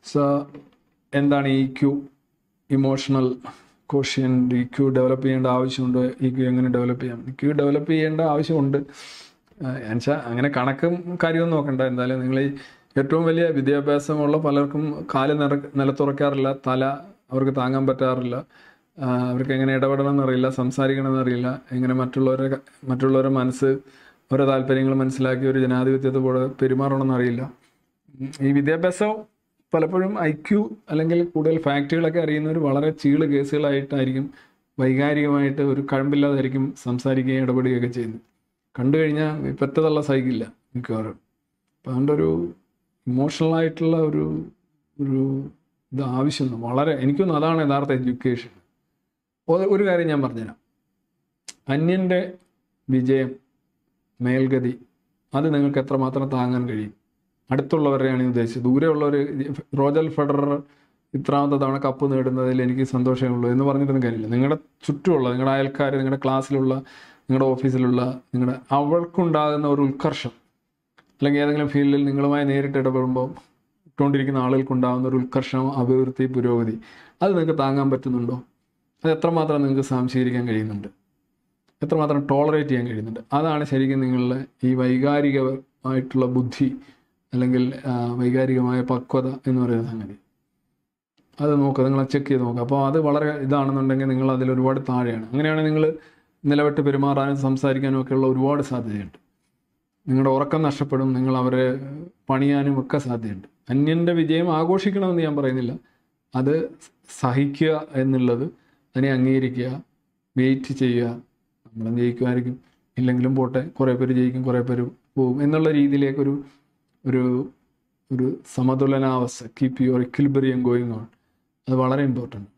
so എന്താണ് E Q emotional quotient E Q develop ചെയ്യേണ്ട ആവശ്യമുണ്ട് ഇ ക്യു എങ്ങനെ ഡെവലപ്പ് ചെയ്യാം ഇ ക്യു ഡെവലപ്പ് ചെയ്യേണ്ട ആവശ്യമുണ്ട് എന്നുവെച്ചാൽ അങ്ങനെ കണക്കും കാര്യമൊന്നും നോക്കണ്ട എന്തായാലും നിങ്ങൾ ഈ ഏറ്റവും വലിയ വിദ്യാഭ്യാസമുള്ള പലർക്കും കാല് നിറ നിലത്തുറക്കാറില്ല തല അവർക്ക് താങ്ങാൻ പറ്റാറില്ല ആ, അവർക്ക് എങ്ങനെ ഇടപെടണം എന്നറിയില്ല സംസാരിക്കണം എന്നറിയില്ല എങ്ങനെ മറ്റുള്ളവരെ മറ്റുള്ളവരുടെ മനസ്സ് ഓരോ താല്പര്യങ്ങൾ മനസ്സിലാക്കി ഒരു ജനാധിപത്യത്തോടെ പെരുമാറണമെന്ന് അറിയില്ല ഉം, ഈ വിദ്യാഭ്യാസം പലപ്പോഴും ഐ ക്യു അല്ലെങ്കിൽ കൂടുതൽ ഫാക്റ്റുകളൊക്കെ അറിയുന്നവർ വളരെ ചീള് കേസുകളായിട്ടായിരിക്കും വൈകാരികമായിട്ട് ഒരു കഴമ്പില്ലാതായിരിക്കും സംസാരിക്കുകയും ഇടപെടുകയൊക്കെ ചെയ്യുന്നത് കണ്ടു കഴിഞ്ഞാൽ പെറ്റതള്ള സഹിക്കില്ല മിക്കവാറും അപ്പം അതുകൊണ്ട് ഒരു ഇമോഷണൽ ആയിട്ടുള്ള ഒരു ഒരു ഇത് ആവശ്യമുണ്ട് വളരെ എനിക്കൊന്നും അതാണ് യഥാർത്ഥ എഡ്യൂക്കേഷൻ ഒരു- ഒരു കാര്യം ഞാൻ പറഞ്ഞുതരാം അന്യൻ്റെ വിജയം മേൽഗതി അത് നിങ്ങൾക്ക് എത്രമാത്രം താങ്ങാൻ കഴിയും അടുത്തുള്ളവരെയാണ് ഞാൻ ഉദ്ദേശിച്ചത് ദൂരെയുള്ളവർ റോജൽ ഫെഡറർ ഇത്രാമത്തെ തവണ കപ്പ് നേടുന്നതിൽ എനിക്ക് സന്തോഷമേ ഉള്ളൂ എന്ന് പറഞ്ഞിട്ടൊന്നും കാര്യമില്ല നിങ്ങളുടെ ചുറ്റുമുള്ള നിങ്ങളുടെ അയൽക്കാർ നിങ്ങളുടെ ക്ലാസ്സിലുള്ള നിങ്ങളുടെ ഓഫീസിലുള്ള നിങ്ങളുടെ അവർക്കുണ്ടാകുന്ന ഒരു ഉത്കർഷം അല്ലെങ്കിൽ ഏതെങ്കിലും ഫീൽഡിൽ നിങ്ങളുമായി നേരിട്ട് ഇടപെടുമ്പോൾ ഇട്ടുകൊണ്ടിരിക്കുന്ന ആളുകൾക്കുണ്ടാകുന്ന ഒരു ഉത്കർഷം അഭിവൃദ്ധി പുരോഗതി അത് നിങ്ങൾക്ക് താങ്ങാൻ പറ്റുന്നുണ്ടോ അത് എത്രമാത്രം നിങ്ങൾക്ക് സംശീകരിക്കാൻ എത്രമാത്രം ടോളറേറ്റ് ചെയ്യാൻ കഴിയുന്നുണ്ട് അതാണ് ശരിക്കും നിങ്ങളുടെ ഈ വൈകാരികമായിട്ടുള്ള ബുദ്ധി അല്ലെങ്കിൽ ആ, വൈകാരികമായ പക്വത എന്ന് പറയുന്ന സംഗതി അത് നോക്കുക നിങ്ങൾ ചെക്ക് ചെയ്ത് നോക്കുക അപ്പോൾ അത് വളരെ ഇതാണെന്നുണ്ടെങ്കിൽ നിങ്ങൾ അതിൽ ഒരുപാട് താഴെയാണ് അങ്ങനെയാണെങ്കിൽ നിങ്ങൾ നിലവിട്ട് പെരുമാറാനും സംസാരിക്കാനും ഒക്കെയുള്ള ഒരുപാട് സാധ്യതയുണ്ട് നിങ്ങളുടെ ഉറക്കം നഷ്ടപ്പെടും നിങ്ങൾ അവരെ പണിയാനും ഒക്കെ സാധ്യതയുണ്ട് അന്യൻ്റെ വിജയം ആഘോഷിക്കണമെന്ന് ഞാൻ പറയുന്നില്ല അത് സഹിക്കുക എന്നുള്ളത് അതിനെ അംഗീകരിക്കുക വെയിറ്റ് ചെയ്യുക നമ്മളും ജയിക്കുമായിരിക്കും ഇല്ലെങ്കിലും പോട്ടെ കുറേ പേര് ജയിക്കും കുറേ പേര് പോവും എന്നുള്ള രീതിയിലേക്കൊരു ഒരു ഒരു സമതുലനാവസ്ഥ keep your equilibrium going on അത് വളരെ ഇമ്പോർട്ടൻ്റ്